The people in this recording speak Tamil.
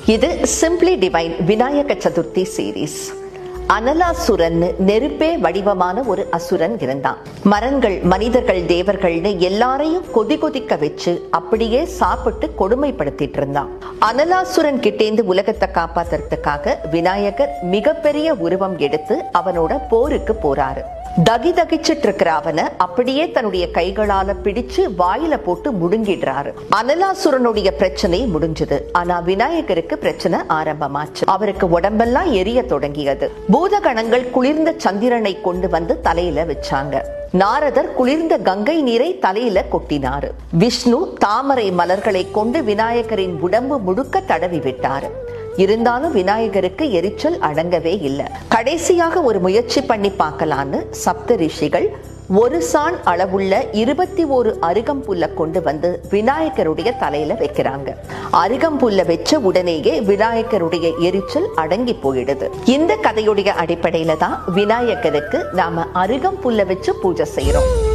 இது simply divine Vinayaka Chaturthi series Analasuran நெருப்பே வடிவமான ஒரு அசுரன் இருந்தான் மரங்கள் மனிதர்கள் தேவர்கள்னு எல்லாரையும் கொதி கொதிக்க வச்சு அப்படியே சாப்பிட்டு கொடுமைப்படுத்திட்டு இருந்தான் அனலாசுரன் கிட்டேந்து உலகத்தை காப்பாத்துறதுக்காக விநாயகர் மிகப்பெரிய உருவம் எடுத்து அவனோட போருக்கு போறாரு தகி தகிச்சிட்டு இருக்கிற அவனை அப்படியே தன்னுடைய கைகளால பிடிச்சு வாயில போட்டு முடுங்கிடுறாரு அனலாசுரனுடைய பிரச்சனை முடிஞ்சது ஆனா விநாயகருக்கு பிரச்சனை ஆரம்பமாச்சு அவருக்கு உடம்பெல்லாம் எரிய தொடங்கியது பூதகணங்கள் குளிர்ந்த சந்திரனை கொண்டு வந்து தலையில வச்சாங்க நாரதர் குளிர்ந்த கங்கை நீரை தலையில கொட்டினாரு விஷ்ணு தாமரை மலர்களை கொண்டு விநாயகரின் உடம்பு முழுக்க தடவி விட்டாரு இருந்தாலும் விநாயகருக்கு எரிச்சல் அடங்கவே இல்லை கடைசியாக ஒரு முயற்சி பண்ணி பார்க்கலான்னு சப்த ரிஷிகள் ஒரு சான் அளவுள்ள இருபத்தி ஒரு அருகம்புல்ல கொண்டு வந்து விநாயகருடைய தலையில வைக்கிறாங்க அருகம்புல்ல வச்ச உடனேயே விநாயகருடைய எரிச்சல் அடங்கி போயிடுது இந்த கதையுடைய அடிப்படையில தான் விநாயகருக்கு நாம அருகம்புல்ல வச்சு பூஜை செய்யறோம்